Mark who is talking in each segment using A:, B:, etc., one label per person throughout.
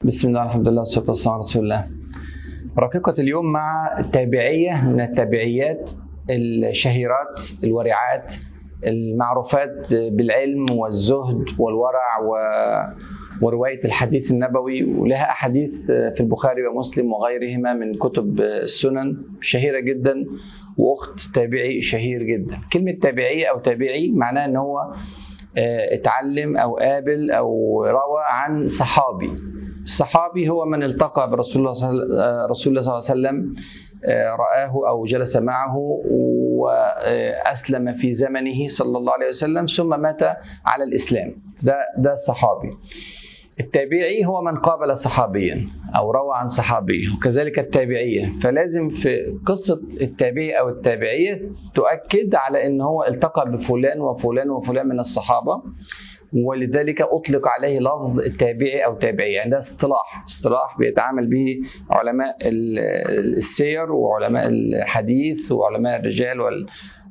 A: بسم الله الحمد لله والصلاة والسلام على رسول الله رفيقة اليوم مع تابعية من التابعيات الشهيرات الورعات المعروفات بالعلم والزهد والورع و... ورواية الحديث النبوي ولها أحاديث في البخاري ومسلم وغيرهما من كتب السنن شهيرة جدا وأخت تابعي شهير جدا كلمة تابعية أو تابعي معناها أن هو اتعلم أو قابل أو روى عن صحابي الصحابي هو من التقى برسول الله صلى رسول الله صلى الله عليه وسلم رآه أو جلس معه وأسلم في زمنه صلى الله عليه وسلم ثم مات على الإسلام ده ده الصحابي التابعي هو من قابل صحابيا او روى عن صحابي وكذلك التابعيه فلازم في قصه التابعي او التابعيه تؤكد على ان هو التقى بفلان وفلان وفلان من الصحابه ولذلك اطلق عليه لفظ التابعي او تابعي يعني ده اصطلاح اصطلاح بيتعامل به علماء السير وعلماء الحديث وعلماء الرجال وال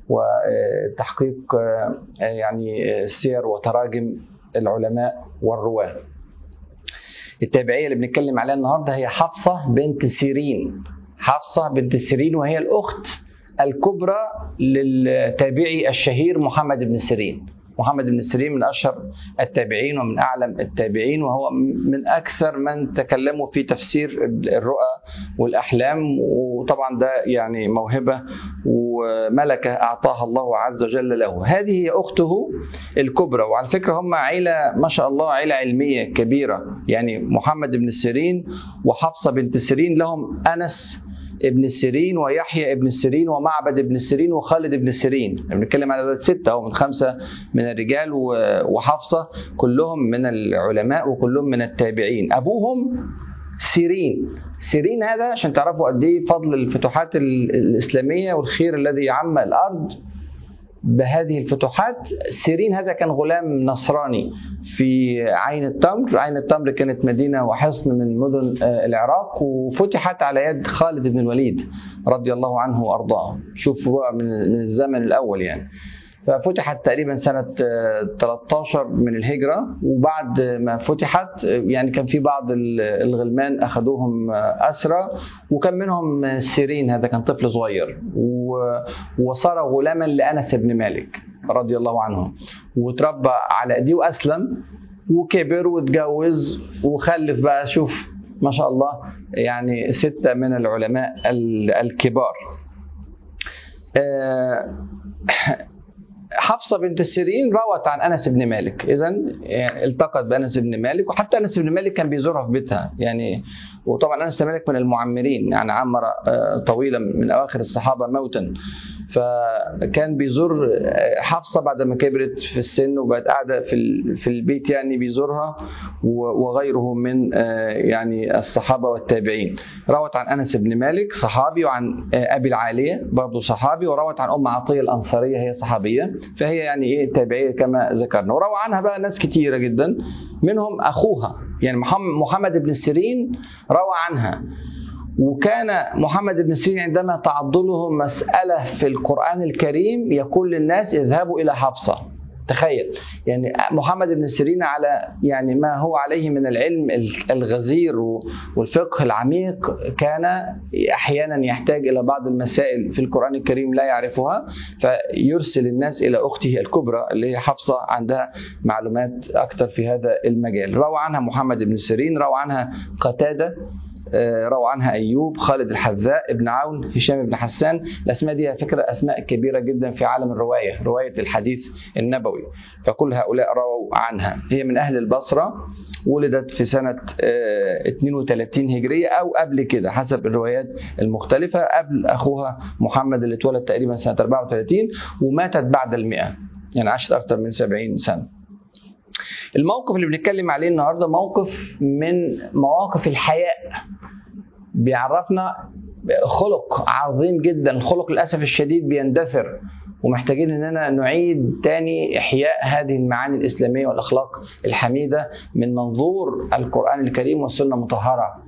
A: وتحقيق يعني السير وتراجم العلماء والرواه التابعيه اللي بنتكلم عليها النهارده هي حفصه بنت سيرين حفصه بنت سيرين وهي الاخت الكبرى للتابعي الشهير محمد بن سيرين محمد بن سيرين من اشهر التابعين ومن اعلم التابعين وهو من اكثر من تكلموا في تفسير الرؤى والاحلام وطبعا ده يعني موهبه وملكه اعطاها الله عز وجل له هذه هي اخته الكبرى وعلى فكره هم عيله ما شاء الله عيله علميه كبيره يعني محمد بن سيرين وحفصه بنت سيرين لهم انس ابن سيرين ويحيى ابن سيرين ومعبد ابن سيرين وخالد ابن سيرين بنتكلم على ولاد ستة أو من خمسة من الرجال وحفصة كلهم من العلماء وكلهم من التابعين أبوهم سيرين سيرين هذا عشان تعرفوا قد ايه فضل الفتوحات الإسلامية والخير الذي عم الأرض بهذه الفتوحات سيرين هذا كان غلام نصراني في عين التمر عين التمر كانت مدينة وحصن من مدن العراق وفتحت على يد خالد بن الوليد رضي الله عنه وأرضاه شوف بقى من الزمن الأول يعني ففتحت تقريبا سنة 13 من الهجرة وبعد ما فتحت يعني كان في بعض الغلمان أخذوهم أسرى وكان منهم سيرين هذا كان طفل صغير وصار غلاما لأنس بن مالك رضي الله عنه وتربى على ايديه وأسلم وكبر واتجوز وخلف بقى شوف ما شاء الله يعني ستة من العلماء الكبار حفصة بنت سيرين روت عن أنس بن مالك إذا التقت بأنس بن مالك وحتى أنس بن مالك كان بيزورها في بيتها يعني وطبعا أنس بن مالك من المعمرين يعني عمر طويلا من أواخر الصحابة موتا فكان بيزور حفصة بعد ما كبرت في السن وبقت قاعدة في في البيت يعني بيزورها وغيره من يعني الصحابة والتابعين روت عن أنس بن مالك صحابي وعن أبي العالية برضه صحابي وروت عن أم عطية الأنصارية هي صحابية فهي يعني ايه تابعيه كما ذكرنا وروى عنها بقى ناس كتيره جدا منهم اخوها يعني محمد بن سيرين روى عنها وكان محمد بن سيرين عندما تعضله مساله في القران الكريم يقول للناس اذهبوا الى حفصه تخيل يعني محمد بن سيرين على يعني ما هو عليه من العلم الغزير والفقه العميق كان احيانا يحتاج الى بعض المسائل في القران الكريم لا يعرفها فيرسل الناس الى اخته الكبرى اللي هي حفصه عندها معلومات اكثر في هذا المجال روى عنها محمد بن سيرين روى عنها قتاده روى عنها ايوب خالد الحذاء ابن عون هشام بن حسان الاسماء دي فكره اسماء كبيره جدا في عالم الروايه روايه الحديث النبوي فكل هؤلاء رووا عنها هي من اهل البصره ولدت في سنه 32 هجريه او قبل كده حسب الروايات المختلفه قبل اخوها محمد اللي اتولد تقريبا سنه 34 وماتت بعد المئة يعني عاشت اكثر من 70 سنه الموقف اللي بنتكلم عليه النهارده موقف من مواقف الحياء بيعرفنا خلق عظيم جدا الخلق للاسف الشديد بيندثر ومحتاجين اننا نعيد تاني احياء هذه المعاني الاسلاميه والاخلاق الحميده من منظور القران الكريم والسنه المطهره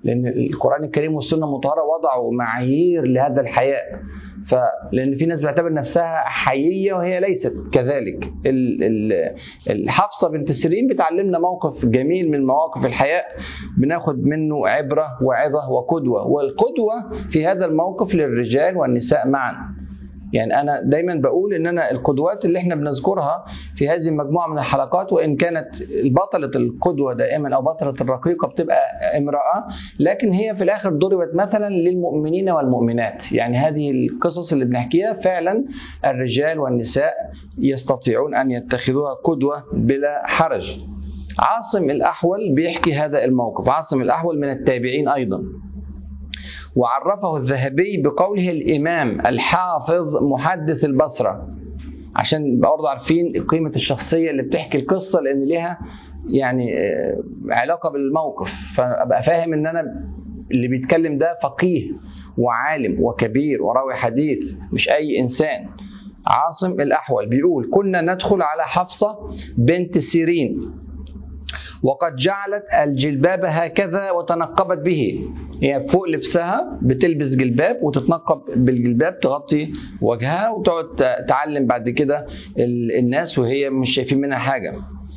A: لان القران الكريم والسنه المطهره وضعوا معايير لهذا الحياء فلان في ناس بتعتبر نفسها حييه وهي ليست كذلك ال- ال- الحفصه بنت سيرين بتعلمنا موقف جميل من مواقف الحياء بناخد منه عبره وعظه وقدوه والقدوه في هذا الموقف للرجال والنساء معا يعني انا دايما بقول ان انا القدوات اللي احنا بنذكرها في هذه المجموعه من الحلقات وان كانت بطله القدوه دائما او بطله الرقيقه بتبقى امراه لكن هي في الاخر ضربت مثلا للمؤمنين والمؤمنات يعني هذه القصص اللي بنحكيها فعلا الرجال والنساء يستطيعون ان يتخذوها قدوه بلا حرج عاصم الاحول بيحكي هذا الموقف عاصم الاحول من التابعين ايضا وعرفه الذهبي بقوله الإمام الحافظ محدث البصرة عشان برضه عارفين قيمة الشخصية اللي بتحكي القصة لأن ليها يعني آه، علاقة بالموقف فأبقى فاهم إن أنا اللي بيتكلم ده فقيه وعالم وكبير وراوي حديث مش أي إنسان عاصم الأحول بيقول كنا ندخل على حفصة بنت سيرين وقد جعلت الجلباب هكذا وتنقبت به هي فوق لبسها بتلبس جلباب وتتنقب بالجلباب تغطي وجهها وتقعد ت- تعلم بعد كده ال- الناس وهي مش شايفين منها حاجه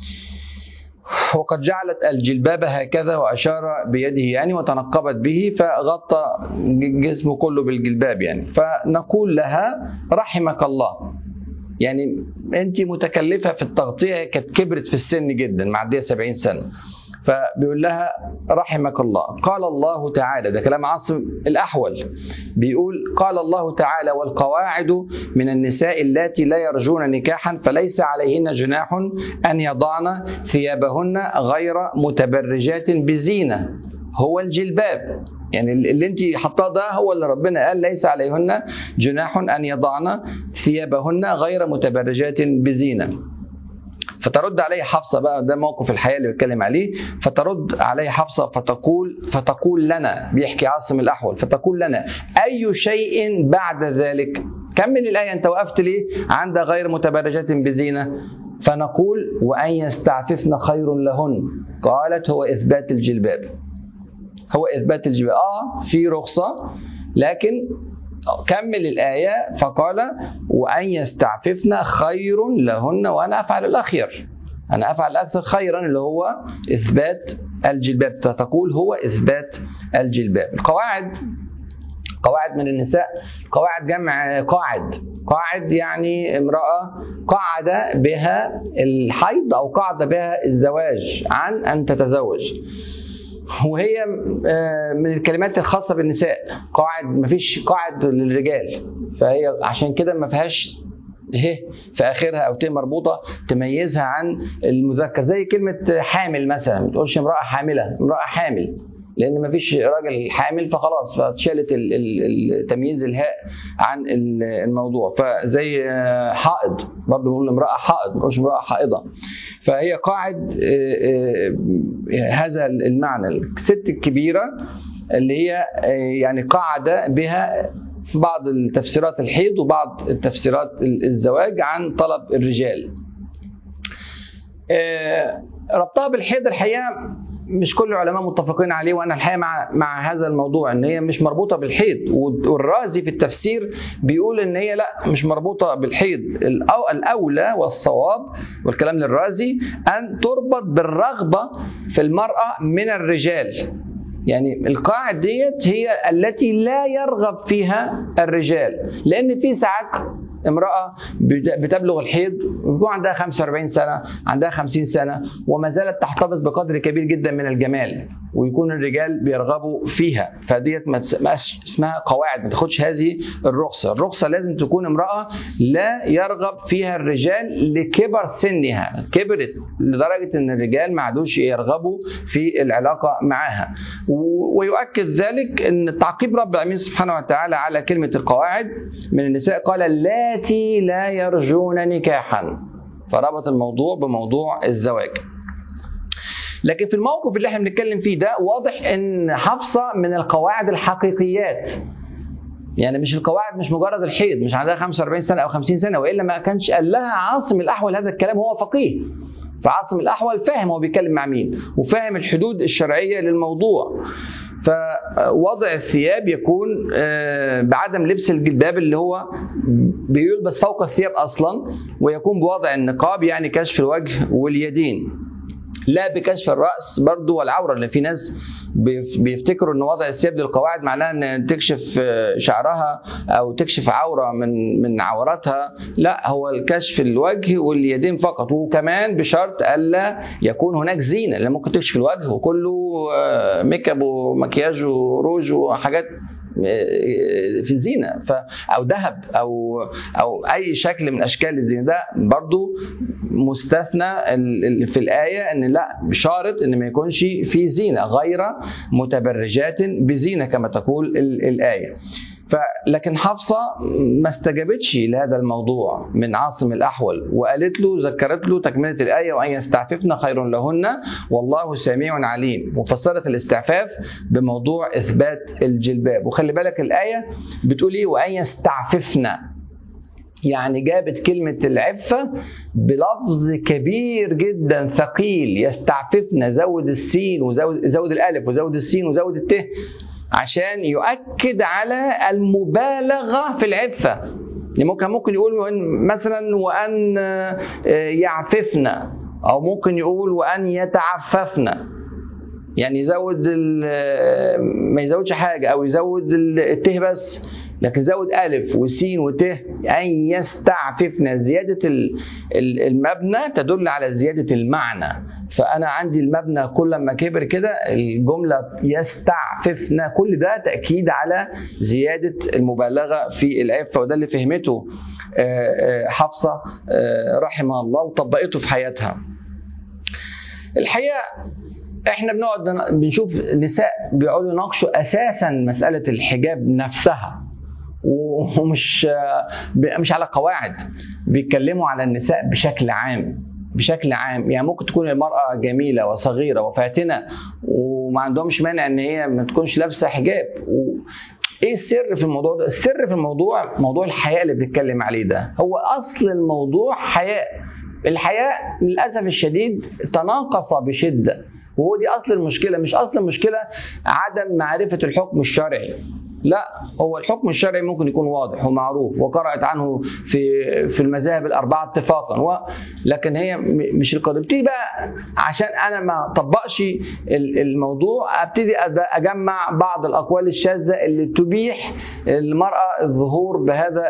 A: وقد جعلت الجلباب هكذا واشار بيده يعني وتنقبت به فغطى ج- جسمه كله بالجلباب يعني فنقول لها رحمك الله يعني انت متكلفه في التغطيه كانت كبرت في السن جدا معديه 70 سنه فبيقول لها رحمك الله قال الله تعالى ده كلام عاصم الاحول بيقول قال الله تعالى والقواعد من النساء اللاتي لا يرجون نكاحا فليس عليهن جناح ان يضعن ثيابهن غير متبرجات بزينه هو الجلباب يعني اللي انت حطاه ده هو اللي ربنا قال ليس عليهن جناح ان يضعن ثيابهن غير متبرجات بزينه فترد عليه حفصه بقى ده موقف الحياه اللي بيتكلم عليه فترد عليه حفصه فتقول فتقول لنا بيحكي عاصم الاحول فتقول لنا اي شيء بعد ذلك كمل الايه انت وقفت ليه عند غير متبرجات بزينه فنقول وان يستعففن خير لهن قالت هو اثبات الجلباب هو اثبات الجلباب اه في رخصه لكن كمل الآية فقال وأن يستعففن خير لهن وأنا أفعل الأخير أنا أفعل الأكثر خيرا اللي هو إثبات الجلباب فتقول هو إثبات الجلباب القواعد قواعد من النساء قواعد جمع قاعد قاعد يعني امرأة قعد بها الحيض أو قعد بها الزواج عن أن تتزوج وهي آه، من الكلمات الخاصة بالنساء قاعد مفيش قاعد للرجال فهي عشان كده ما فيهاش ه في اخرها او ت مربوطه تميزها عن المذكر زي كلمه حامل مثلا ما تقولش امراه حامله امراه حامل لان ما فيش راجل حامل فخلاص فاتشالت ال- ال- ال- تمييز الهاء عن ال- الموضوع فزي آه، حائض برضه بنقول امراه حائض ما نقولش امراه حائضه فهي قاعد آه، آه، هذا المعنى الست الكبيره اللي هي آه، يعني قعد بها في بعض التفسيرات الحيض وبعض التفسيرات الزواج عن طلب الرجال آه، ربطها بالحيض الحقيقه مش كل العلماء متفقين عليه وانا الحقيقه مع مع هذا الموضوع ان هي مش مربوطه بالحيض والرازي في التفسير بيقول ان هي لا مش مربوطه بالحيض الأو- الاولى والصواب والكلام للرازي ان تربط بالرغبه في المراه من الرجال يعني القاعد ديت هي التي لا يرغب فيها الرجال لان في ساعات امرأة بت- بتبلغ الحيض ويكون عندها 45 سنة عندها 50 سنة وما زالت تحتفظ بقدر كبير جدا من الجمال ويكون الرجال بيرغبوا فيها فديت ما تس- ما تس- اسمها قواعد ما تاخدش هذه الرخصة الرخصة لازم تكون امرأة لا يرغب فيها الرجال لكبر سنها كبرت لدرجة ان الرجال ما عادوش يرغبوا في العلاقة معها و- ويؤكد ذلك ان تعقيب رب العالمين سبحانه وتعالى على كلمة القواعد من النساء قال اللاتي لا يرجون نكاحا فربط الموضوع بموضوع الزواج لكن في الموقف اللي احنا بنتكلم فيه ده واضح ان حفصة من القواعد الحقيقيات يعني مش القواعد مش مجرد الحيض مش عندها 45 سنة أو 50 سنة وإلا ما كانش قال لها عاصم الأحول هذا الكلام هو فقيه فعاصم الأحول فاهم هو بيتكلم مع مين وفاهم الحدود الشرعية للموضوع فوضع الثياب يكون بعدم لبس الجلباب اللي هو بيلبس فوق الثياب اصلا ويكون بوضع النقاب يعني كشف الوجه واليدين لا بكشف الراس برضو والعوره لان في ناس بيفتكروا ان وضع الثياب للقواعد معناه ان تكشف شعرها او تكشف عوره من من عوراتها لا هو الكشف الوجه واليدين فقط وكمان بشرط الا يكون هناك زينه لان ممكن تكشف الوجه وكله ميك اب ومكياج وروج وحاجات في الزينه ف او ذهب او او اي شكل من اشكال الزينه ده برضو مستثنى في الايه ان لا شارط ان ما يكونش في زينه غير متبرجات بزينه كما تقول الايه لكن حفصة ما استجابتش لهذا الموضوع من عاصم الأحول وقالت له ذكرت له تكملة الآية وأن يستعففن خير لهن والله سميع عليم وفسرت الاستعفاف بموضوع إثبات الجلباب وخلي بالك الآية بتقول إيه وأن يستعففن يعني جابت كلمة العفة بلفظ كبير جدا ثقيل يستعففن زود السين وزود زود الألف وزود السين وزود الته عشان يؤكد على المبالغه في العفه يعني ممكن ممكن يقول مثلا وان يعففن او ممكن يقول وان يتعففن يعني يزود ما يزودش حاجه او يزود الته بس لكن زود الف وسين وته ان يستعففن زياده المبنى تدل على زياده المعنى فانا عندي المبنى كل ما كبر كده الجمله يستعففن كل ده تاكيد على زياده المبالغه في العفه وده اللي فهمته حفصه رحمها الله وطبقته في حياتها الحقيقه احنا بنقعد بنشوف نساء بيقعدوا يناقشوا اساسا مساله الحجاب نفسها ومش مش على قواعد بيتكلموا على النساء بشكل عام بشكل عام يعني ممكن تكون المرأة جميلة وصغيرة وفاتنة وما عندهمش مانع ان هي ما تكونش لابسة حجاب و... ايه السر في الموضوع ده؟ السر في الموضوع موضوع الحياء اللي بنتكلم عليه ده هو اصل الموضوع حياء الحياء للاسف الشديد تناقص بشده وهو دي اصل المشكله مش اصل المشكله عدم معرفه الحكم الشرعي لا هو الحكم الشرعي ممكن يكون واضح ومعروف وقرأت عنه في في المذاهب الأربعة اتفاقا و لكن هي مش القضية بتيجي بقى عشان أنا ما طبقش الموضوع أبتدي أجمع بعض الأقوال الشاذة اللي تبيح المرأة الظهور بهذا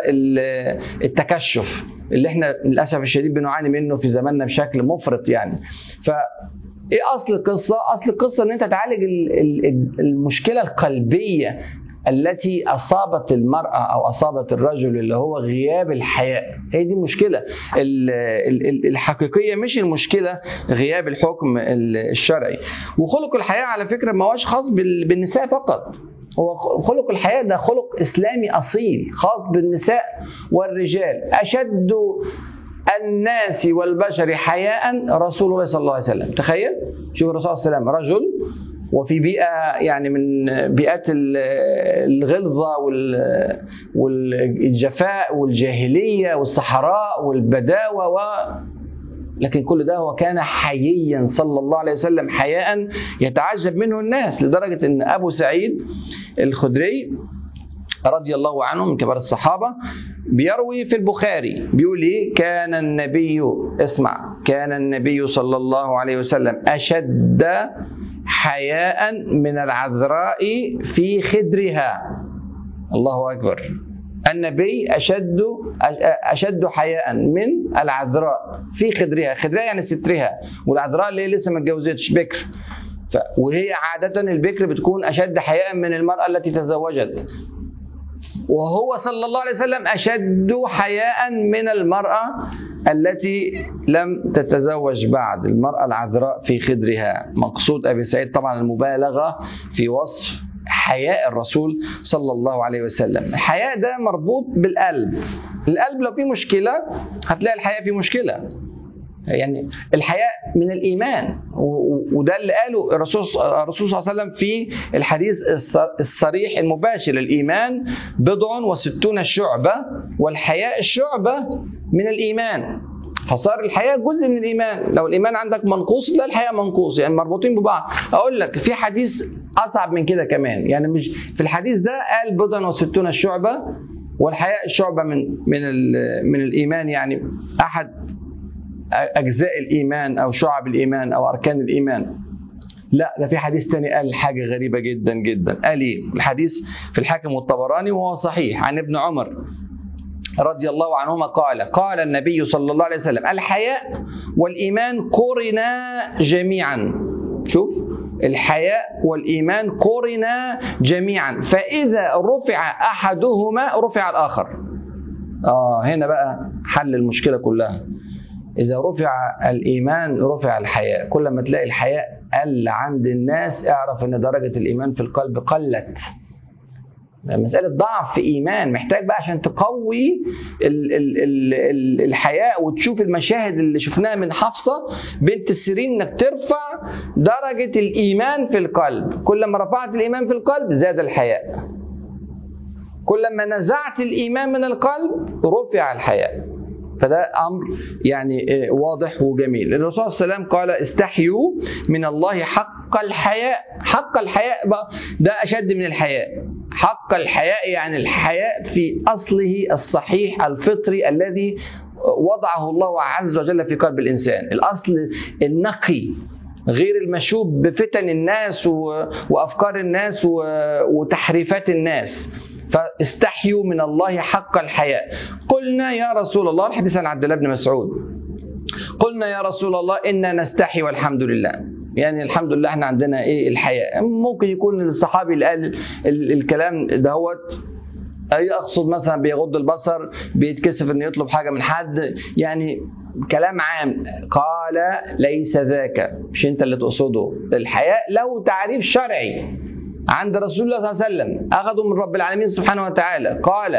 A: التكشف اللي احنا للأسف الشديد بنعاني منه في زماننا بشكل مفرط يعني ف ايه اصل القصه؟ اصل القصه ان انت تعالج المشكله القلبيه التي اصابت المراه او اصابت الرجل اللي هو غياب الحياء هي دي المشكله الحقيقيه مش المشكله غياب الحكم الشرعي وخلق الحياء على فكره ما هوش خاص بالنساء فقط هو خلق الحياة ده خلق إسلامي أصيل خاص بالنساء والرجال أشد الناس والبشر حياء رسول الله صلى الله عليه وسلم تخيل شوف الرسول صلى الله عليه وسلم رجل وفي بيئة يعني من بيئات الغلظة والجفاء والجاهلية والصحراء والبداوة و لكن كل ده هو كان حييا صلى الله عليه وسلم حياء يتعجب منه الناس لدرجة أن أبو سعيد الخدري رضي الله عنه من كبار الصحابة بيروي في البخاري بيقول ايه كان النبي اسمع كان النبي صلى الله عليه وسلم أشد حياء من العذراء في خدرها الله أكبر النبي أشد أشد حياء من العذراء في خدرها خدرها يعني سترها والعذراء اللي هي لسه ما اتجوزتش بكر ف... وهي عادة البكر بتكون أشد حياء من المرأة التي تزوجت وهو صلى الله عليه وسلم أشد حياء من المرأة التي لم تتزوج بعد المرأة العذراء في خدرها مقصود أبي سعيد طبعا المبالغة في وصف حياء الرسول صلى الله عليه وسلم الحياء ده مربوط بالقلب القلب لو فيه مشكلة هتلاقي الحياء فيه مشكلة يعني الحياء من الايمان وده اللي قاله الرسول الرسول صلى الله عليه وسلم في الحديث الصريح المباشر الايمان بضع وستون شعبه والحياء الشعبه من الايمان فصار الحياء جزء من الايمان لو الايمان عندك منقوص لا الحياء منقوص يعني مربوطين ببعض اقول لك في حديث اصعب من كده كمان يعني مش في الحديث ده قال بضع وستون الشعبه والحياء شعبه من من من الايمان يعني احد اجزاء الايمان او شعب الايمان او اركان الايمان لا ده في حديث تاني قال حاجة غريبة جدا جدا قال ايه الحديث في الحاكم والطبراني وهو صحيح عن ابن عمر رضي الله عنهما قال قال النبي صلى الله عليه وسلم الحياء والإيمان قرنا جميعا شوف الحياء والإيمان قرنا جميعا فإذا رفع أحدهما رفع الآخر آه هنا بقى حل المشكلة كلها إذا رفع الإيمان رفع الحياء كل ما تلاقي الحياء قل عند الناس اعرف ان درجة الإيمان في القلب قلت مسألة ضعف في إيمان محتاج بقى عشان تقوي ال ال ال ال الحياء وتشوف المشاهد اللي شفناها من حفصة بنت السيرين إنك ترفع درجة الإيمان في القلب كل ما رفعت الإيمان في القلب زاد الحياء كل ما نزعت الإيمان من القلب رفع الحياء فده امر يعني واضح وجميل الرسول صلى الله عليه وسلم قال استحيوا من الله حق الحياء حق الحياء بقى ده اشد من الحياء حق الحياء يعني الحياء في اصله الصحيح الفطري الذي وضعه الله عز وجل في قلب الانسان الاصل النقي غير المشوب بفتن الناس وافكار الناس وتحريفات الناس فاستحيوا من الله حق الحياء قلنا يا رسول الله الحديث عن عبد الله بن مسعود قلنا يا رسول الله إنا نستحي والحمد لله يعني الحمد لله احنا عندنا ايه الحياء ممكن يكون الصحابي اللي قال الكلام دهوت يقصد مثلا بيغض البصر بيتكسف انه يطلب حاجه من حد يعني كلام عام قال ليس ذاك مش انت اللي تقصده الحياء له تعريف شرعي عند رسول الله صلى الله عليه وسلم أخذوا من رب العالمين سبحانه وتعالى قال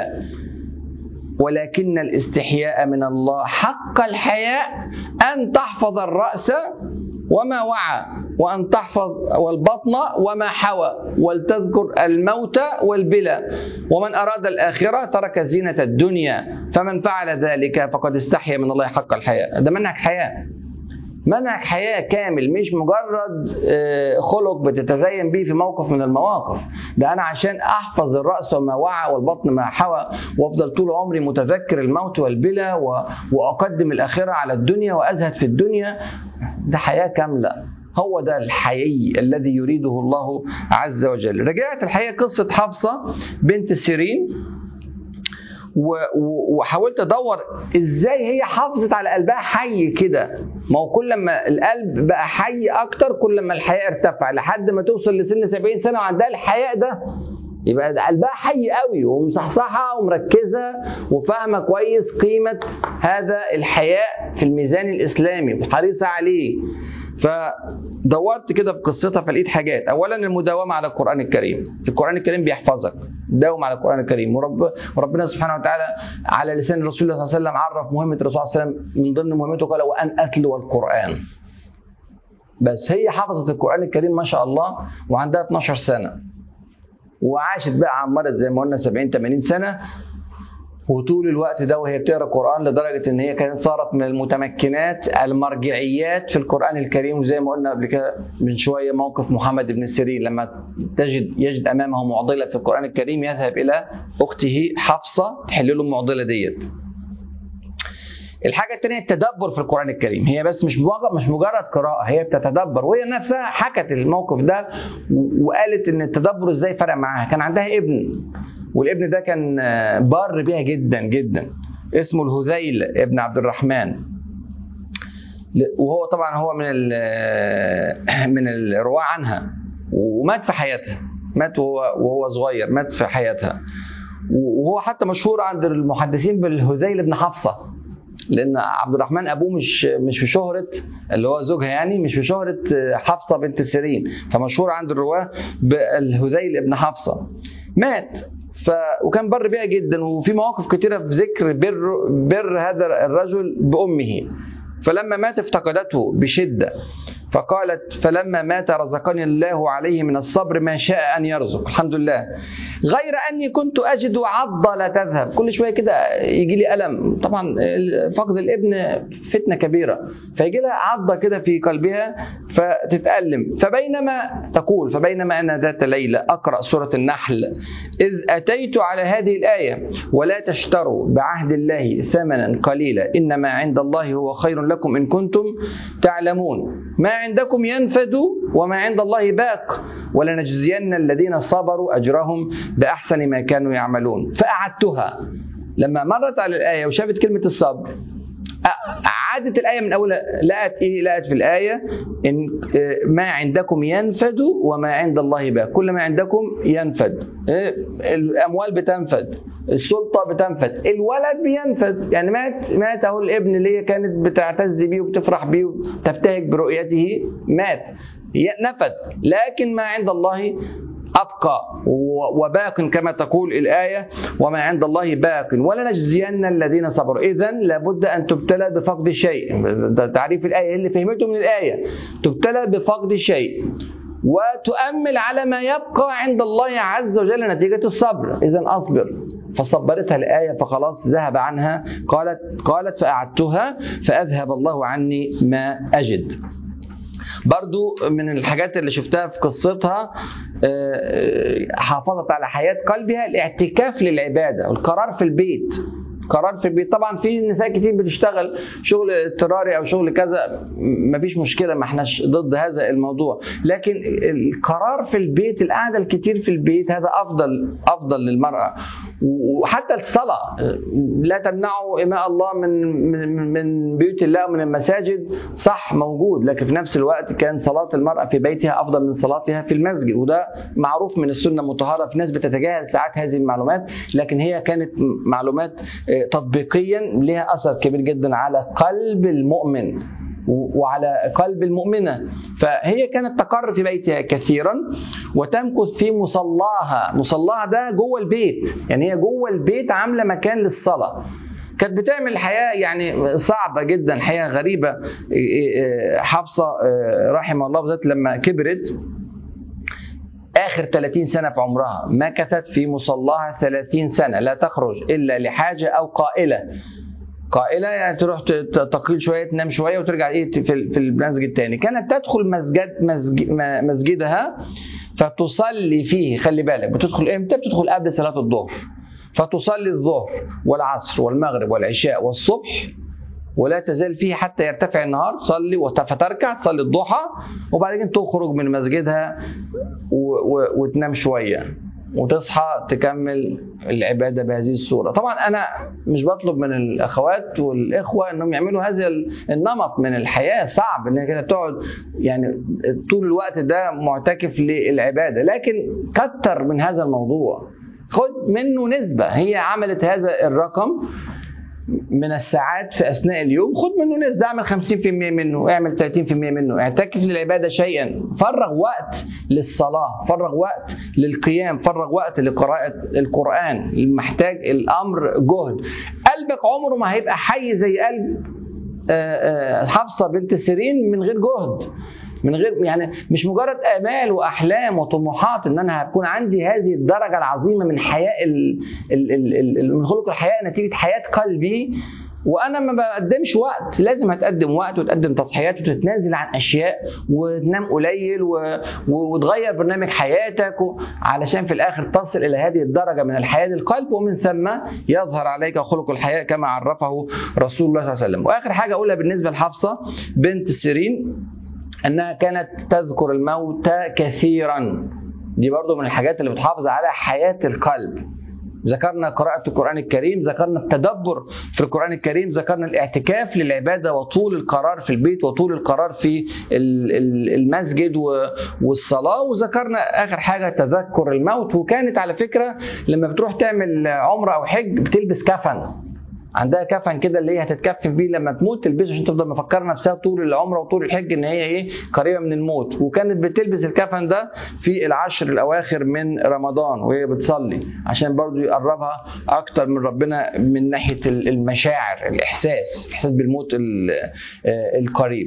A: ولكن الاستحياء من الله حق الحياء أن تحفظ الرأس وما وعى وأن تحفظ والبطن وما حوى ولتذكر الموت والبلى ومن أراد الآخرة ترك زينة الدنيا فمن فعل ذلك فقد استحيا من الله حق الحياء ده منهج حياة منهج حياة كامل مش مجرد خلق بتتزين به في موقف من المواقف ده أنا عشان أحفظ الرأس وما وعى والبطن ما حوى وأفضل طول عمري متذكر الموت والبلى وأقدم الآخرة على الدنيا وأزهد في الدنيا ده حياة كاملة هو ده الحيي الذي يريده الله عز وجل رجعت الحقيقة قصة حفصة بنت سيرين وحاولت ادور ازاي هي حافظت على قلبها حي كده ما هو كل ما القلب بقى حي اكتر كل ما الحياء ارتفع لحد ما توصل لسن 70 سنه وعندها الحياء ده يبقى قلبها حي قوي ومصحصحه ومركزه وفاهمه كويس قيمه هذا الحياء في الميزان الاسلامي وحريصه عليه فدورت كده في قصتها فلقيت حاجات اولا المداومه على القران الكريم القران الكريم بيحفظك داوم على القران الكريم ورب وربنا سبحانه وتعالى على لسان رسول الله صلى الله عليه وسلم عرف مهمه الرسول صلى الله عليه وسلم من ضمن مهمته قال وان اتلو القران بس هي حفظت القران الكريم ما شاء الله وعندها 12 سنه وعاشت بقى عمرت زي ما قلنا 70 80 سنه وطول الوقت ده وهي بتقرا قران لدرجه ان هي كانت صارت من المتمكنات المرجعيات في القران الكريم وزي ما قلنا قبل كده من شويه موقف محمد بن سيرين لما تجد يجد امامه معضله في القران الكريم يذهب الى اخته حفصه تحل له المعضله ديت. الحاجة الثانية التدبر في القرآن الكريم، هي بس مش مجرد مش مجرد قراءة، هي بتتدبر وهي نفسها حكت الموقف ده وقالت إن التدبر إزاي فرق معاها، كان عندها ابن والابن ده كان بار بيها جدا جدا اسمه الهذيل ابن عبد الرحمن وهو طبعا هو من من الرواة عنها ومات في حياتها مات وهو وهو صغير مات في حياتها وهو حتى مشهور عند المحدثين بالهذيل بن حفصه لان عبد الرحمن ابوه مش مش في شهره اللي هو زوجها يعني مش في شهره حفصه بنت سيرين فمشهور عند الرواه بالهذيل ابن حفصه مات ف... وكان بر بيها جدا وفي مواقف كثيره في ذكر بر بر هذا الرجل بامه فلما مات افتقدته بشده فقالت فلما مات رزقني الله عليه من الصبر ما شاء ان يرزق الحمد لله غير اني كنت اجد عضه لا تذهب كل شويه كده يجي لي الم طبعا فقد الابن فتنه كبيره فيجي لها عضه كده في قلبها فتتالم فبينما تقول فبينما انا ذات ليله اقرا سوره النحل اذ اتيت على هذه الايه ولا تشتروا بعهد الله ثمنا قليلا انما عند الله هو خير لكم ان كنتم تعلمون ما عندكم ينفد وما عند الله باق ولنجزين الذين صبروا اجرهم باحسن ما كانوا يعملون فاعدتها لما مرت على الايه وشافت كلمه الصبر عادت الآية من أولها لقت إيه؟ لقت في الآية إن ما عندكم ينفد وما عند الله باق، كل ما عندكم ينفد، الأموال بتنفد، السلطة بتنفد، الولد بينفد، يعني مات مات أهو الابن اللي هي كانت بتعتز بيه وبتفرح بيه وتبتهج برؤيته مات نفد، لكن ما عند الله أبقى وباق كما تقول الآية وما عند الله باق ولنجزين الذين صبروا إذا لابد أن تبتلى بفقد شيء ده تعريف الآية اللي فهمته من الآية تبتلى بفقد شيء وتؤمل على ما يبقى عند الله عز وجل نتيجة الصبر إذا أصبر فصبرتها الآية فخلاص ذهب عنها قالت قالت فأعدتها فأذهب الله عني ما أجد برضو من الحاجات اللي شفتها في قصتها حافظت على حياة قلبها الاعتكاف للعبادة والقرار في البيت قرار في البيت طبعا في نساء كتير بتشتغل شغل اضطراري او شغل كذا مفيش مشكله ما احناش ضد هذا الموضوع لكن القرار في البيت القعده الكتير في البيت هذا افضل افضل للمراه وحتى الصلاه لا تمنعوا اماء الله من من من بيوت الله ومن المساجد صح موجود لكن في نفس الوقت كان صلاه المراه في بيتها افضل من صلاتها في المسجد وده معروف من السنه مطهره في ناس بتتجاهل ساعات هذه المعلومات لكن هي كانت معلومات تطبيقيا لها اثر كبير جدا على قلب المؤمن وعلى قلب المؤمنة فهي كانت تقر في بيتها كثيرا وتمكث في مصلاها مصلاها ده جوه البيت يعني هي جوه البيت عاملة مكان للصلاة كانت بتعمل حياة يعني صعبة جدا حياة غريبة حفصة رحمه الله بالذات لما كبرت آخر 30 سنة في عمرها مكثت في مصلاها 30 سنة لا تخرج إلا لحاجة أو قائلة قائله يعني تروح تقيل شويه تنام شويه وترجع ايه في المسجد تاني كانت تدخل مسجد مسجدها فتصلي فيه خلي بالك بتدخل امتى بتدخل قبل صلاه الظهر فتصلي الظهر والعصر والمغرب والعشاء والصبح ولا تزال فيه حتى يرتفع النهار تصلي فتركع تصلي الضحى وبعد كده تخرج من مسجدها وتنام شويه وتصحى تكمل العبادة بهذه الصورة طبعا أنا مش بطلب من الأخوات والإخوة أنهم يعملوا هذا النمط من الحياة صعب أنك كده تقعد يعني طول الوقت ده معتكف للعبادة لكن كتر من هذا الموضوع خد منه نسبة هي عملت هذا الرقم من الساعات في اثناء اليوم خد منه نسبه اعمل 50% منه اعمل 30% منه اعتكف للعباده شيئا فرغ وقت للصلاه فرغ وقت للقيام فرغ وقت لقراءه القران محتاج الامر جهد قلبك عمره ما هيبقى حي زي قلب حفصه بنت سيرين من غير جهد من غير يعني مش مجرد امال واحلام وطموحات ان انا هكون عندي هذه الدرجه العظيمه من حياء ال ال ال ال من خلق الحياء نتيجه حياه قلبي وانا ما بقدمش وقت لازم هتقدم وقت وتقدم تضحيات وتتنازل عن اشياء وتنام قليل و... وتغير برنامج حياتك و... علشان في الاخر تصل الى هذه الدرجه من الحياه للقلب ومن ثم يظهر عليك خلق الحياء كما عرفه رسول الله صلى الله عليه وسلم واخر حاجه اقولها بالنسبه لحفصه بنت سيرين انها كانت تذكر الموت كثيرا دي برضو من الحاجات اللي بتحافظ على حياه القلب ذكرنا قراءة القرآن الكريم ذكرنا التدبر في القرآن الكريم ذكرنا الاعتكاف للعبادة وطول القرار في البيت وطول القرار في المسجد والصلاة وذكرنا آخر حاجة تذكر الموت وكانت على فكرة لما بتروح تعمل عمرة أو حج بتلبس كفن عندها كفن كده اللي هي هتتكفن بيه لما تموت تلبسه عشان تفضل مفكره نفسها طول العمره وطول الحج ان هي ايه قريبه من الموت وكانت بتلبس الكفن ده في العشر الاواخر من رمضان وهي بتصلي عشان برضو يقربها اكتر من ربنا من ناحيه المشاعر الاحساس الاحساس بالموت القريب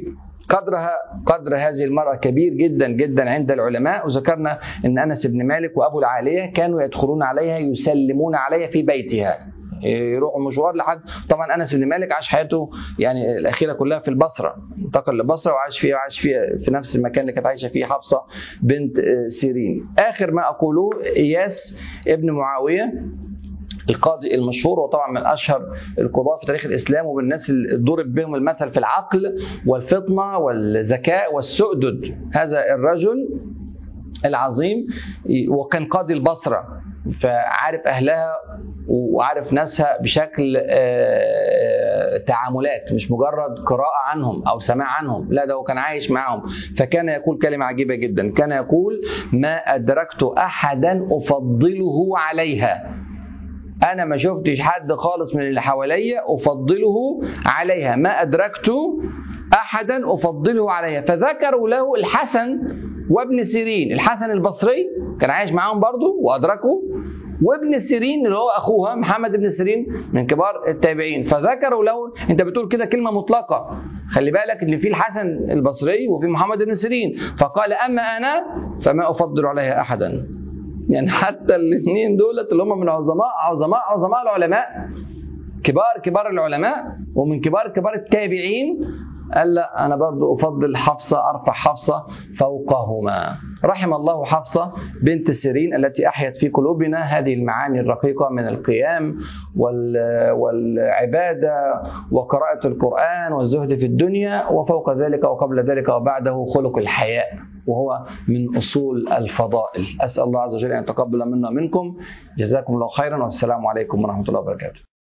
A: قدرها قدر هذه المرأة كبير جدا جدا عند العلماء وذكرنا أن أنس بن مالك وأبو العالية كانوا يدخلون عليها يسلمون عليها في بيتها يروحوا مشوار لحد طبعا انس بن مالك عاش حياته يعني الاخيره كلها في البصره انتقل لبصره وعاش فيها وعاش فيها في نفس المكان اللي كانت عايشه فيه حفصه بنت سيرين اخر ما اقوله اياس ابن معاويه القاضي المشهور وطبعا من اشهر القضاه في تاريخ الاسلام ومن الناس اللي ضرب بهم المثل في العقل والفطنه والذكاء والسؤدد هذا الرجل العظيم وكان قاضي البصره فعارف اهلها وعارف ناسها بشكل تعاملات مش مجرد قراءة عنهم أو سماع عنهم لا ده هو كان عايش معهم فكان يقول كلمة عجيبة جدا كان يقول ما أدركت أحدا أفضله عليها أنا ما شفتش حد خالص من اللي حواليا أفضله عليها ما أدركت أحدا أفضله عليها فذكروا له الحسن وابن سيرين الحسن البصري كان عايش معاهم برضه وأدركه وابن سيرين اللي هو اخوها محمد بن سيرين من كبار التابعين فذكروا له انت بتقول كده كلمه مطلقه خلي بالك ان في الحسن البصري وفي محمد بن سيرين فقال اما انا فما افضل عليها احدا يعني حتى الاثنين دولت اللي هم من عظماء عظماء عظماء العلماء كبار كبار العلماء ومن كبار كبار التابعين قال لا انا برضو افضل حفصه ارفع حفصه فوقهما رحم الله حفصه بنت سيرين التي احيت في قلوبنا هذه المعاني الرقيقه من القيام والعباده وقراءه القران والزهد في الدنيا وفوق ذلك وقبل ذلك وبعده خلق الحياء وهو من اصول الفضائل اسال الله عز وجل ان يتقبل منا ومنكم جزاكم الله خيرا والسلام عليكم ورحمه الله وبركاته